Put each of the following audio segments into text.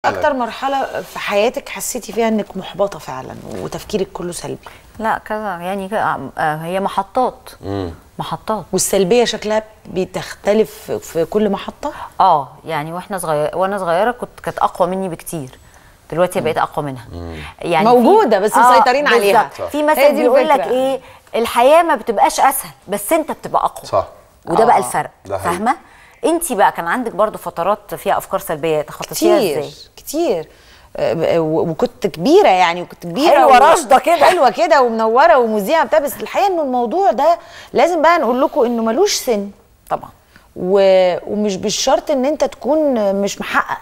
اكتر مرحله في حياتك حسيتي فيها انك محبطه فعلا وتفكيرك كله سلبي لا كذا يعني كده آه، هي محطات محطات والسلبيه شكلها بتختلف في كل محطه اه يعني واحنا صغير وانا صغيره كنت كانت اقوى مني بكتير دلوقتي بقيت اقوى منها يعني في- موجودة، بس مسيطرين عليها. بالظبط. في هي مثل دي بيقول لك الفكرة. ايه الحياه ما بتبقاش اسهل بس انت بتبقى اقوى صح. وده آه. بقى الفرق ده حقيقي. فاهمه انت بقى كان عندك برضو فترات فيها افكار سلبيه تخطيتيها كتير ازاي كتير آه، و- وكنت كبيره يعني وكنت كبيره حلوة و- راشدة كده. حلوه كده ومنوره ومذيعه بتاع بس الحقيقه انه الموضوع ده لازم بقى نقول لكم انه ملوش سن طبعا و... ومش بالشرط ان انت تكون مش محقق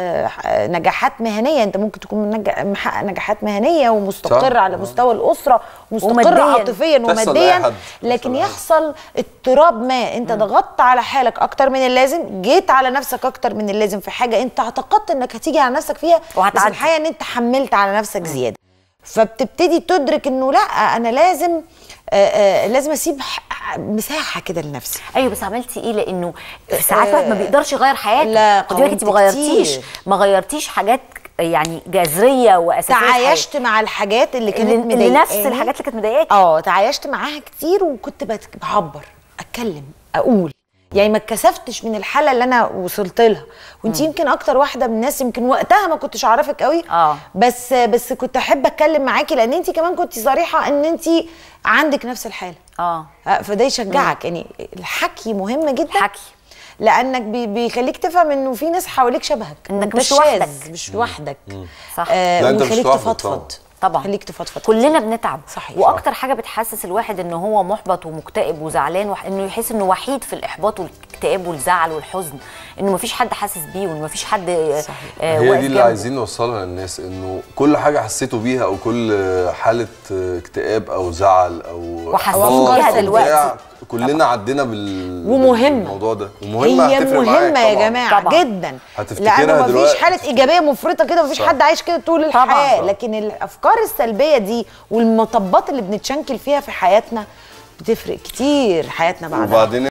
آه، نجاحات مهنيه انت ممكن تكون منج- محقق نجاحات مهنيه ومستقر صح. على مستوى الاسره ومستقر ومادياً. عاطفيا تحصل لأي وماديا حد. لكن تحصل لأي حد. يحصل اضطراب ما انت ضغطت على حالك اكتر من اللازم جيت على نفسك اكتر من اللازم في حاجه انت اعتقدت انك هتيجي على نفسك فيها بس وهتعدي. الحقيقه ان انت حملت على نفسك زياده فبتبتدي تدرك انه لا انا لازم آه، آه، لازم اسيب ح- مساحه كده لنفسي ايوه بس عملتي ايه لانه في ساعات الواحد ما بيقدرش يغير حياته لا، خدي بالك انت ما قاومت غيرتيش كتير. ما غيرتيش حاجات يعني جذريه واساسيه في حياتك. تعايشت مع الحاجات اللي كانت اللي- اللي نفس مضايقاني. الحاجات اللي كانت مضايقاكي اه تعايشت معاها كتير وكنت بت- بعبر اتكلم اقول يعني ما اتكسفتش من الحاله اللي انا وصلت لها وانت يمكن اكتر واحده من الناس يمكن وقتها ما كنتش اعرفك قوي آه. بس بس كنت احب اتكلم معاكي لان انت كمان كنت صريحه ان انت عندك نفس الحاله اه آه، فده يشجعك يعني الحكي مهم جدا حكي. لانك بي- بيخليك تفهم انه في ناس حواليك شبهك إنك وأنت مش شاذ، لوحدك. مش لوحدك صح. آه لا، أنت مش ويخليك لوحدك تفضفض طبعا خليك تفضفض كلنا بنتعب صحيح. واكتر حاجه بتحسس الواحد ان هو محبط ومكتئب وزعلان وح... انه يحس انه وحيد في الاحباط والاكتئاب والزعل والحزن انه مفيش حد حاسس بيه وانه مفيش حد آه، صحيح. آه، هي واقف دي اللي جنبه. عايزين نوصلها للناس انه كل حاجه حسيتوا بيها او كل حاله اكتئاب او زعل او وحاسين إحباط بيها أو دلوقتي. بتاع، كلنا عدينا بال ومهمة. بالموضوع ده ومهمه هي هتفرق معاك مهمة يا طبعاً. جماعة طبعاً. جدا هتفتكرها لأنه مفيش دلوقتي. حالة إيجابية مفرطة كده مفيش صح. حد عايش كده طول طبعاً. الحياة صح. لكن الأفكار السلبية دي والمطبات اللي بنتشنكل فيها في حياتنا بتفرق كتير حياتنا بعدها وبعدين